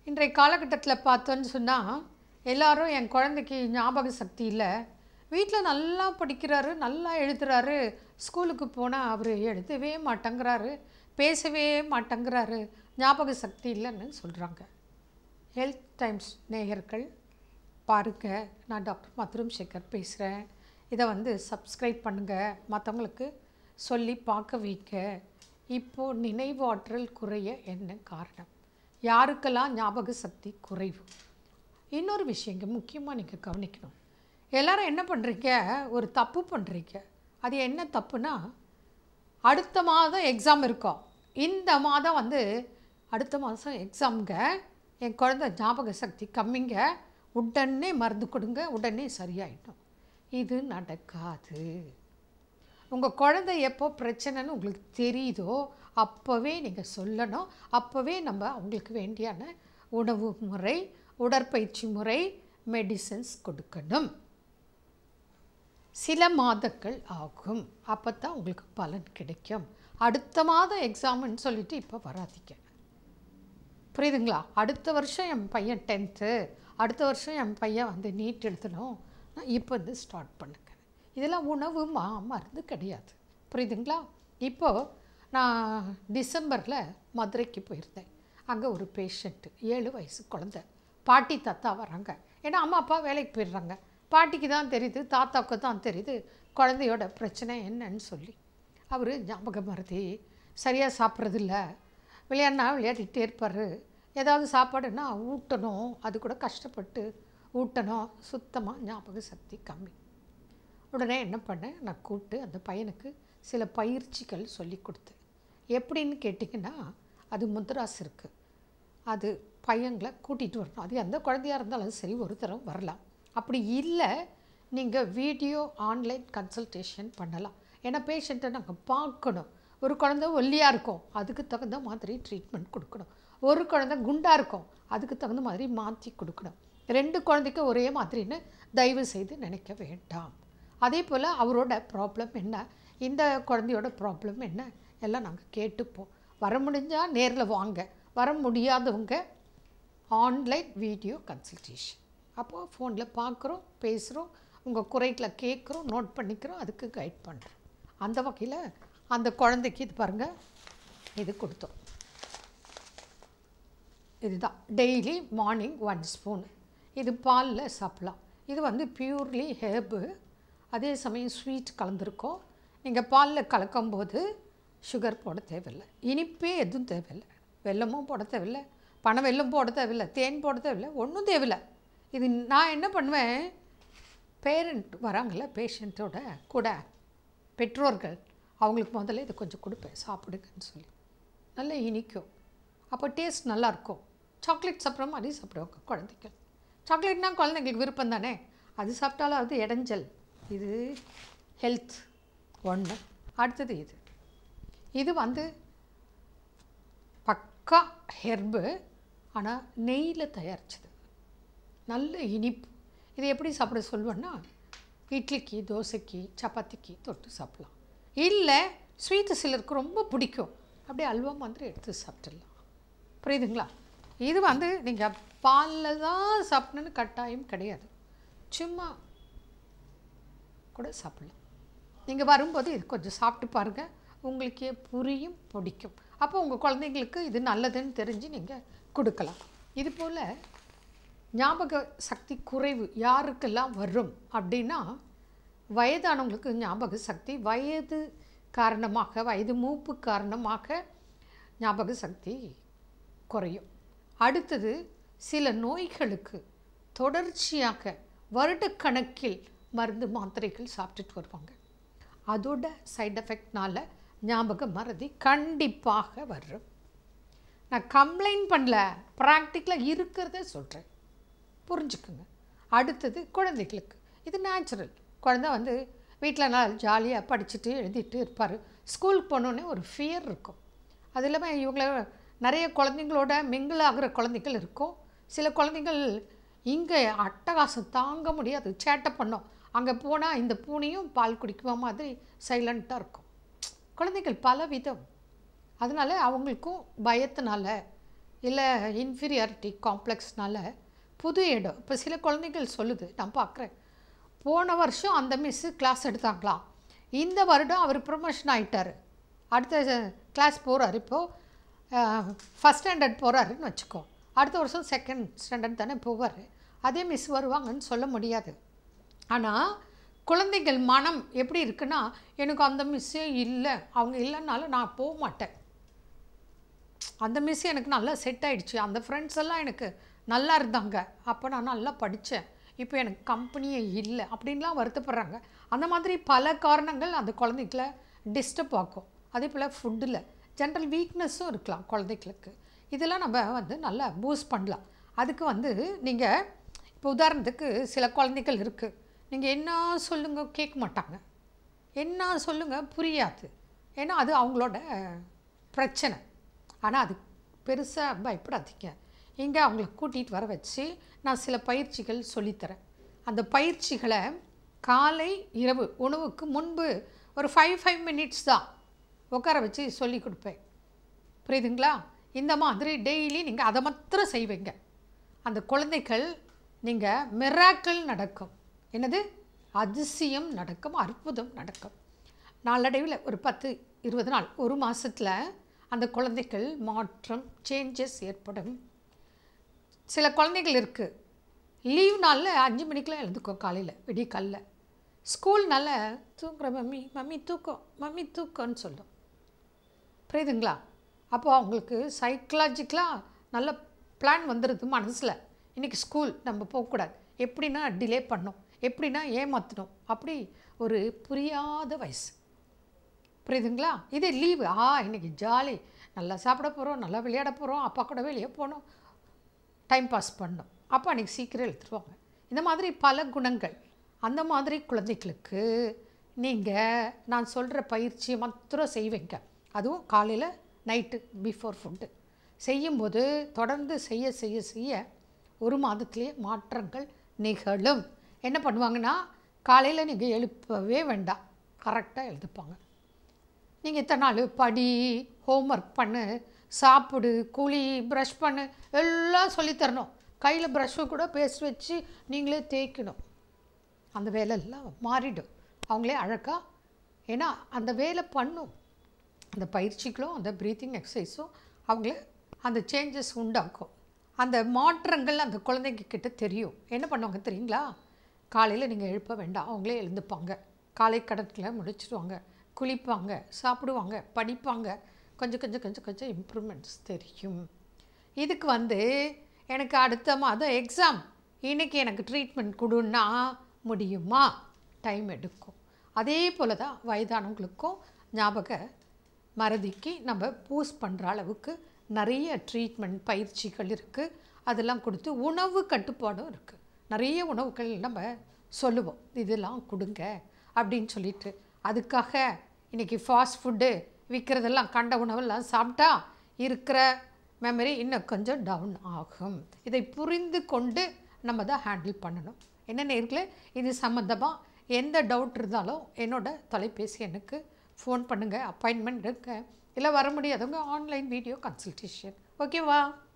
இன்றைய காலகட்டத்தில் பார்த்தோன்னு சொன்னால் எல்லாரும் என் குழந்தைக்கு ஞாபக சக்தி இல்லை வீட்டில் நல்லா படிக்கிறாரு நல்லா எழுதுறாரு ஸ்கூலுக்கு போனால் அவர் எழுதவே மாட்டேங்கிறாரு பேசவே மாட்டேங்கிறாரு ஞாபக சக்தி இல்லைன்னு சொல்கிறாங்க ஹெல்த் டைம்ஸ் நேயர்கள் பாருங்க நான் டாக்டர் மதுரம் சேகர் பேசுகிறேன் இதை வந்து சப்ஸ்கிரைப் பண்ணுங்கள் மற்றவங்களுக்கு சொல்லி பார்க்க வைக்க இப்போது நினைவாற்றல் குறைய என்ன காரணம் யாருக்கெல்லாம் ஞாபக சக்தி குறைவு இன்னொரு விஷயங்க முக்கியமாக நீங்கள் கவனிக்கணும் எல்லாரும் என்ன பண்ணுறீங்க ஒரு தப்பு பண்ணுறீங்க அது என்ன தப்புனா அடுத்த மாதம் எக்ஸாம் இருக்கும் இந்த மாதம் வந்து அடுத்த மாதம் எக்ஸாம்ங்க என் குழந்தை ஞாபக சக்தி கம்மிங்க உடனே மருந்து கொடுங்க உடனே சரியாயிடும் இது நடக்காது உங்கள் குழந்தை எப்போ பிரச்சனைன்னு உங்களுக்கு தெரியுதோ அப்போவே நீங்கள் சொல்லணும் அப்போவே நம்ம அவங்களுக்கு வேண்டியான உணவு முறை உடற்பயிற்சி முறை மெடிசன்ஸ் கொடுக்கணும் சில மாதங்கள் ஆகும் அப்போ தான் உங்களுக்கு பலன் கிடைக்கும் அடுத்த மாதம் எக்ஸாம்னு சொல்லிட்டு இப்போ வராதீங்க புரியுதுங்களா அடுத்த வருஷம் என் பையன் டென்த்து அடுத்த வருஷம் என் பையன் வந்து நீட் எழுதணும் நான் இப்போ வந்து ஸ்டார்ட் பண்ணுங்க இதெல்லாம் உணவு மா மருந்து கிடையாது புரியுதுங்களா இப்போது நான் டிசம்பரில் மதுரைக்கு போயிருந்தேன் அங்கே ஒரு பேஷண்ட்டு ஏழு வயசு குழந்த பாட்டி தாத்தா வராங்க ஏன்னா அம்மா அப்பா வேலைக்கு போயிடுறாங்க பாட்டிக்கு தான் தெரியுது தாத்தாவுக்கு தான் தெரியுது குழந்தையோட பிரச்சனை என்னன்னு சொல்லி அவர் ஞாபக மருதி சரியாக சாப்பிட்றதில்ல விளையாடினா விளையாடிட்டே இருப்பார் ஏதாவது சாப்பாடுன்னா ஊட்டணும் அது கூட கஷ்டப்பட்டு ஊட்டணும் சுத்தமாக ஞாபக சக்தி கம்மி உடனே என்ன பண்ணேன் நான் கூப்பிட்டு அந்த பையனுக்கு சில பயிற்சிகள் சொல்லி கொடுத்தேன் எப்படின்னு கேட்டிங்கன்னா அது முத்ராஸ் இருக்குது அது பையங்களை கூட்டிகிட்டு வரணும் அது எந்த குழந்தையாக இருந்தாலும் சரி ஒரு தரம் வரலாம் அப்படி இல்லை நீங்கள் வீடியோ ஆன்லைன் கன்சல்டேஷன் பண்ணலாம் ஏன்னா பேஷண்ட்டை நாங்கள் பார்க்கணும் ஒரு குழந்தை ஒல்லியாக இருக்கும் அதுக்கு தகுந்த மாதிரி ட்ரீட்மெண்ட் கொடுக்கணும் ஒரு குழந்தை குண்டாக இருக்கும் அதுக்கு தகுந்த மாதிரி மாற்றி கொடுக்கணும் ரெண்டு குழந்தைக்கும் ஒரே மாதிரின்னு தயவு செய்து நினைக்க வேண்டாம் அதே போல் அவரோட ப்ராப்ளம் என்ன இந்த குழந்தையோட ப்ராப்ளம் என்ன எல்லாம் நாங்கள் கேட்டுப்போம் வர முடிஞ்சால் நேரில் வாங்க வர முடியாதவங்க ஆன்லைன் வீடியோ கன்சல்டேஷன் அப்போது ஃபோனில் பார்க்குறோம் பேசுகிறோம் உங்கள் குறைகளை கேட்குறோம் நோட் பண்ணிக்கிறோம் அதுக்கு கைட் பண்ணுறோம் அந்த வகையில் அந்த குழந்தைக்கு இது பாருங்கள் இது கொடுத்தோம் இதுதான் டெய்லி மார்னிங் ஒன் ஸ்பூன் இது பாலில் சாப்பிட்லாம் இது வந்து பியூர்லி ஹேர்பு அதே சமயம் ஸ்வீட் கலந்துருக்கோம் நீங்கள் பாலில் கலக்கும்போது சுகர் போட தேவையில்லை இனிப்பே எதுவும் தேவையில்லை வெல்லமும் போட தேவையில்லை பனை வெல்லம் போட தேவையில்லை தேன் போட தேவையில்லை ஒன்றும் தேவையில்லை இது நான் என்ன பண்ணுவேன் பேரண்ட் வராங்கள்ல பேஷண்ட்டோட கூட பெற்றோர்கள் அவங்களுக்கு முதல்ல இதை கொஞ்சம் கொடுப்பேன் சாப்பிடுங்கன்னு சொல்லி நல்லா இனிக்கும் அப்போ டேஸ்ட் நல்லாயிருக்கும் சாக்லேட் சாப்பிட்ற மாதிரி சாப்பிடுவாங்க குழந்தைகள் சாக்லேட்னா குழந்தைங்களுக்கு விருப்பம் தானே அது சாப்பிட்டாலும் அது இடைஞ்சல் இது ஹெல்த் ஒன்று அடுத்தது இது இது வந்து பக்கா ஹெர்பு ஆனால் நெய்யில் தயாரிச்சது நல்ல இனிப்பு இது எப்படி சாப்பிட சொல்லுவேன்னா இட்லிக்கு தோசைக்கு சப்பாத்திக்கு தொட்டு சாப்பிட்லாம் இல்லை ஸ்வீட்டு சிலருக்கு ரொம்ப பிடிக்கும் அப்படியே அல்வா மாதிரி எடுத்து சாப்பிட்டுடலாம் புரியுதுங்களா இது வந்து நீங்கள் பாலில் தான் சாப்பிடணுன்னு கட்டாயம் கிடையாது சும்மா கூட சாப்பிடலாம் நீங்கள் வரும்போது இது கொஞ்சம் சாப்பிட்டு பாருங்கள் உங்களுக்கே புரியும் பிடிக்கும் அப்போ உங்கள் குழந்தைங்களுக்கு இது நல்லதுன்னு தெரிஞ்சு நீங்கள் கொடுக்கலாம் இது போல் ஞாபக சக்தி குறைவு யாருக்கெல்லாம் வரும் அப்படின்னா வயதானவங்களுக்கு ஞாபக சக்தி வயது காரணமாக வயது மூப்பு காரணமாக ஞாபக சக்தி குறையும் அடுத்தது சில நோய்களுக்கு தொடர்ச்சியாக வருடக்கணக்கில் மருந்து மாத்திரைகள் சாப்பிட்டுட்டு வருவாங்க அதோட சைடு எஃபெக்ட்னால ஞாபக மறதி கண்டிப்பாக வரும் நான் கம்ப்ளைண்ட் பண்ணல ப்ராக்டிக்கலாக இருக்கிறத சொல்கிறேன் புரிஞ்சுக்குங்க அடுத்தது குழந்தைகளுக்கு இது நேச்சுரல் குழந்தை வந்து வீட்டில் நல்லா ஜாலியாக படிச்சுட்டு எழுதிட்டு இருப்பார் ஸ்கூலுக்கு போனோடனே ஒரு ஃபியர் இருக்கும் அது இல்லாமல் இவங்கள நிறைய குழந்தைங்களோட மிங்கிள் ஆகிற குழந்தைகள் இருக்கும் சில குழந்தைகள் இங்கே அட்டகாசம் தாங்க முடியாது சேட்டை பண்ணோம் அங்கே போனால் இந்த பூனையும் பால் குடிக்குமா மாதிரி சைலண்ட்டாக இருக்கும் குழந்தைகள் பல விதம் அதனால் அவங்களுக்கும் பயத்தினால இல்லை இன்ஃபீரியாரிட்டி காம்ப்ளெக்ஸ்னால புது இடம் இப்போ சில குழந்தைகள் சொல்லுது நான் பார்க்குறேன் போன வருஷம் அந்த மிஸ்ஸு கிளாஸ் எடுத்தாங்களாம் இந்த வருடம் அவர் ப்ரொமோஷன் ஆகிட்டார் அடுத்த கிளாஸ் போகிறார் இப்போது ஃபஸ்ட் ஸ்டாண்டர்ட் போகிறாருன்னு வச்சுக்கோ அடுத்த வருஷம் செகண்ட் ஸ்டாண்டர்ட் தானே போவார் அதே மிஸ் வருவாங்கன்னு சொல்ல முடியாது ஆனால் குழந்தைகள் மனம் எப்படி இருக்குன்னா எனக்கு அந்த மிஸ்ஸே இல்லை அவங்க இல்லைனாலும் நான் போக மாட்டேன் அந்த மிஸ் எனக்கு நல்லா செட் ஆயிடுச்சு அந்த ஃப்ரெண்ட்ஸ் எல்லாம் எனக்கு நல்லா இருந்தாங்க அப்போ நான் நல்லா படித்தேன் இப்போ எனக்கு கம்பெனியே இல்லை அப்படின்லாம் வருத்தப்படுறாங்க அந்த மாதிரி பல காரணங்கள் அந்த குழந்தைகள டிஸ்டர்ப் ஆக்கும் அதே போல் ஃபுட்டில் ஜென்ரல் வீக்னஸும் இருக்கலாம் குழந்தைகளுக்கு இதெல்லாம் நம்ம வந்து நல்லா பூஸ்ட் பண்ணலாம் அதுக்கு வந்து நீங்கள் இப்போ உதாரணத்துக்கு சில குழந்தைகள் இருக்குது நீங்கள் என்ன சொல்லுங்க கேட்க மாட்டாங்க என்ன சொல்லுங்க புரியாது ஏன்னா அது அவங்களோட பிரச்சனை ஆனால் அது பெருசாக பயப்படாதீங்க இங்கே அவங்கள கூட்டிகிட்டு வர வச்சு நான் சில பயிற்சிகள் சொல்லித்தரேன் அந்த பயிற்சிகளை காலை இரவு உணவுக்கு முன்பு ஒரு ஃபைவ் ஃபைவ் மினிட்ஸ் தான் உட்கார வச்சு சொல்லி கொடுப்பேன் புரியுதுங்களா இந்த மாதிரி டெய்லி நீங்கள் அதை மாத்திரம் செய்வீங்க அந்த குழந்தைகள் நீங்கள் மிராக்கள் நடக்கும் என்னது அதிசயம் நடக்கும் அற்புதம் நடக்கும் நாளடைவில் ஒரு பத்து இருபது நாள் ஒரு மாதத்தில் அந்த குழந்தைகள் மாற்றம் சேஞ்சஸ் ஏற்படும் சில குழந்தைகள் இருக்குது லீவ் நாளில் அஞ்சு மணிக்கெலாம் எழுந்துக்கும் காலையில் விடிய ஸ்கூல்னால தூங்குற மம்மி மம்மி தூக்கம் மம்மி தூக்கம்னு சொல்லும் புரியுதுங்களா அப்போது அவங்களுக்கு சைக்கலாஜிக்கலாக நல்ல பிளான் வந்துடுது மனசில் இன்றைக்கி ஸ்கூல் நம்ம போகக்கூடாது எப்படின்னா டிலே பண்ணோம் எப்படின்னா ஏமாற்றணும் அப்படி ஒரு புரியாத வயசு புரியுதுங்களா இது லீவு ஆ இன்னைக்கு ஜாலி நல்லா சாப்பிட போகிறோம் நல்லா விளையாட போகிறோம் அப்பா கூட வெளியே போகணும் டைம் பாஸ் பண்ணணும் அப்போ அன்றைக்கி சீக்கிரம் எழுத்துருவாங்க இந்த மாதிரி பல குணங்கள் அந்த மாதிரி குழந்தைகளுக்கு நீங்கள் நான் சொல்கிற பயிற்சியை மாத்திரம் செய்வீங்க அதுவும் காலையில் நைட்டு பிஃபோர் ஃபுட்டு செய்யும்போது தொடர்ந்து செய்ய செய்ய செய்ய ஒரு மாதத்திலேயே மாற்றங்கள் நிகழும் என்ன பண்ணுவாங்கன்னா காலையில் நீங்கள் எழுப்பவே வேண்டாம் கரெக்டாக எழுதுப்பாங்க நீங்கள் இத்தனை நாள் படி ஹோம்ஒர்க் பண்ணு சாப்பிடு குழி ப்ரஷ் பண்ணு எல்லாம் சொல்லித்தரணும் கையில் ப்ரஷ்ஷு கூட பேஸ்ட் வச்சு நீங்களே தேய்க்கணும் அந்த வேலையெல்லாம் மாறிடும் அவங்களே அழகாக ஏன்னா அந்த வேலை பண்ணும் அந்த பயிற்சிகளும் அந்த ப்ரீத்திங் எக்ஸசைஸும் அவங்கள அந்த சேஞ்சஸ் உண்டாக்கும் அந்த மாற்றங்கள் அந்த குழந்தைங்க கிட்ட தெரியும் என்ன பண்ணுவாங்க தெரியுங்களா காலையில் நீங்கள் எழுப்ப வேண்டாம் அவங்களே எழுந்துப்பாங்க காலை கடத்தில் முடிச்சிடுவாங்க குளிப்பாங்க சாப்பிடுவாங்க படிப்பாங்க கொஞ்சம் கொஞ்சம் கொஞ்சம் கொஞ்சம் இம்ப்ரூவ்மெண்ட்ஸ் தெரியும் இதுக்கு வந்து எனக்கு அடுத்த மாதம் எக்ஸாம் இன்னைக்கு எனக்கு ட்ரீட்மெண்ட் கொடுன்னா முடியுமா டைம் எடுக்கும் அதே போல் தான் வயதானவங்களுக்கும் ஞாபக மறதிக்கு நம்ம பூஸ்ட் பண்ணுற அளவுக்கு நிறைய ட்ரீட்மெண்ட் பயிற்சிகள் இருக்குது அதெல்லாம் கொடுத்து உணவு கட்டுப்பாடும் இருக்குது நிறைய உணவுகள் நம்ம சொல்லுவோம் இதெல்லாம் கொடுங்க அப்படின்னு சொல்லிட்டு அதுக்காக இன்றைக்கி ஃபாஸ்ட் ஃபுட்டு விற்கிறதெல்லாம் கண்ட உணவெல்லாம் சாப்பிட்டா இருக்கிற மெமரி இன்னும் கொஞ்சம் டவுன் ஆகும் இதை புரிந்து கொண்டு நம்ம தான் ஹேண்டில் பண்ணணும் என்ன நேர்களே இது சம்மந்தமாக எந்த டவுட் இருந்தாலும் என்னோட தொலைபேசி எனக்கு ஃபோன் பண்ணுங்கள் அப்பாயின்மெண்ட் எடுங்க இல்லை வர முடியாதவங்க ஆன்லைன் வீடியோ கன்சல்டேஷன் ஓகேவா